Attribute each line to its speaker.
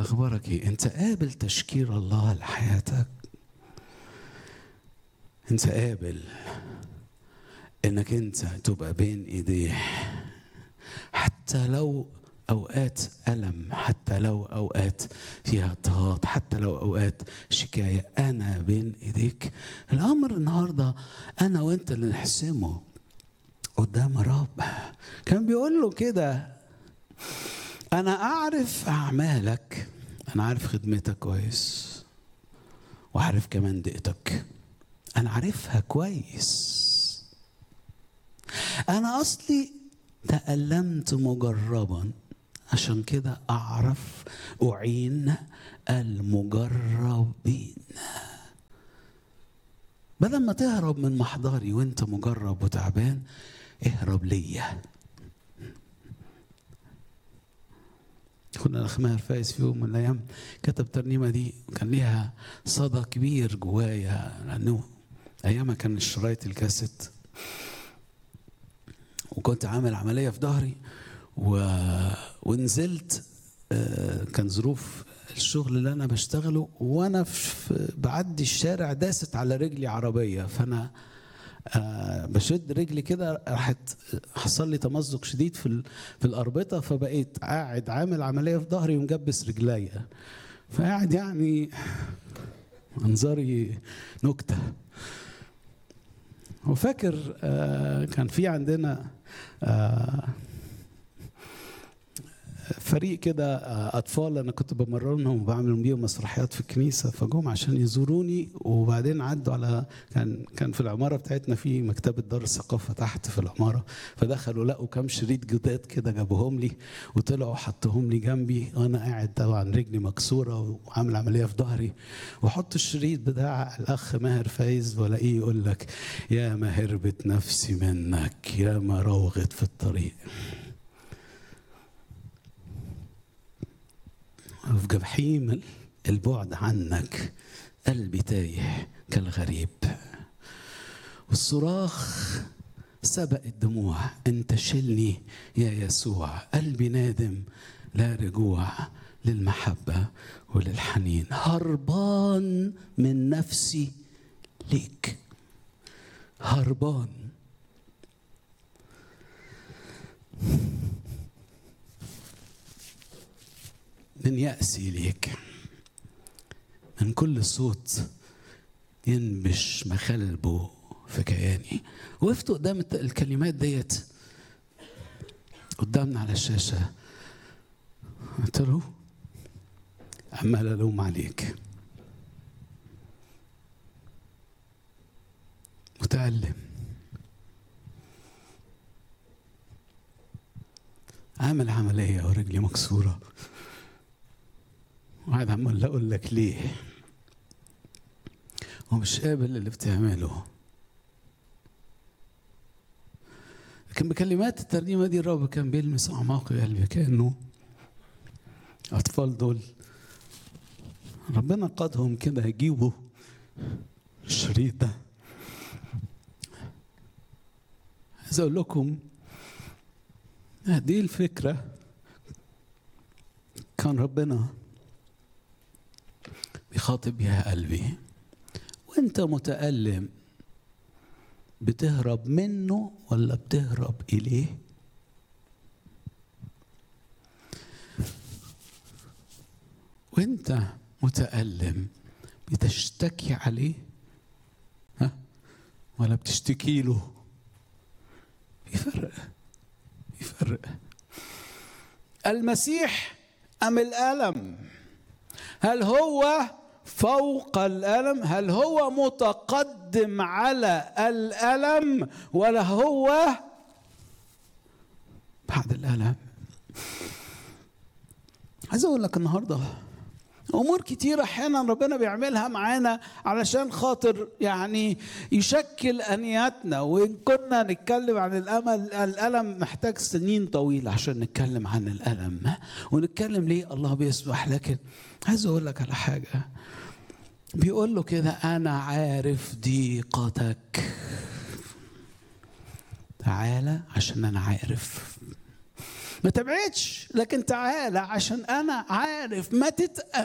Speaker 1: اخبارك ايه انت قابل تشكير الله لحياتك انت قابل انك انت تبقى بين ايديه حتى لو اوقات الم حتى لو اوقات فيها اضطهاد حتى لو اوقات شكايه انا بين ايديك الامر النهارده انا وانت اللي نحسمه قدام الرب كان بيقول له كده انا اعرف اعمالك انا عارف خدمتك كويس وعارف كمان دقتك انا عارفها كويس انا اصلي تألمت مجربا عشان كده اعرف اعين المجربين بدل ما تهرب من محضري وانت مجرب وتعبان اهرب ليا كنا الاخ ماهر فايز في يوم من الايام كتب الترنيمه دي وكان ليها صدى كبير جوايا لانه ايامها كان الشرايط الكاسيت وكنت عامل عمليه في ظهري و... ونزلت آه، كان ظروف الشغل اللي انا بشتغله وانا في بعدي الشارع داست على رجلي عربيه فانا آه بشد رجلي كده راحت حصل لي تمزق شديد في ال- في الاربطه فبقيت قاعد عامل عمليه في ظهري ومجبس رجليا فقاعد يعني منظري نكته وفاكر آه كان في عندنا آه فريق كده آه، اطفال انا كنت بمرنهم وبعمل بيهم مسرحيات في الكنيسه فجم عشان يزوروني وبعدين عدوا على كان كان في العماره بتاعتنا في مكتبه دار الثقافه تحت في العماره فدخلوا لقوا كام شريط جداد كده جابوهم لي وطلعوا حطوهم لي جنبي وانا قاعد طبعا رجلي مكسوره وعامل عمليه في ظهري واحط الشريط بتاع الاخ ماهر فايز والاقيه يقول لك يا ما هربت نفسي منك يا ما روغت في الطريق وفي جحيم البعد عنك قلبي تايه كالغريب والصراخ سبق الدموع انت شلني يا يسوع قلبي نادم لا رجوع للمحبة وللحنين هربان من نفسي ليك هربان من يأسي ليك من كل صوت ينبش مخلبه في كياني وقفت قدام الت- الكلمات ديت قدامنا على الشاشة قلت له عمال ألوم عليك متألم عامل عملية ورجلي مكسورة وقاعد عمال اقول لك ليه ومش قابل اللي بتعمله لكن بكلمات الترنيمه دي الرب كان بيلمس اعماق قلبي كانه اطفال دول ربنا قادهم كده يجيبوا الشريط ده عايز اقول لكم دي الفكره كان ربنا بيخاطب بيها قلبي وانت متألم بتهرب منه ولا بتهرب إليه وانت متألم بتشتكي عليه ها ولا بتشتكي له في فرق في فرق المسيح أم الألم هل هو فوق الألم هل هو متقدم على الألم ولا هو بعد الألم عايز أقول لك النهاردة أمور كتيرة أحيانا ربنا بيعملها معانا علشان خاطر يعني يشكل أنياتنا وإن كنا نتكلم عن الأمل الألم محتاج سنين طويلة عشان نتكلم عن الألم ونتكلم ليه الله بيسمح لكن عايز أقول لك على حاجة بيقول له كده أنا عارف ضيقتك تعالى عشان أنا عارف ما تبعدش لكن تعالى عشان انا عارف ما تت...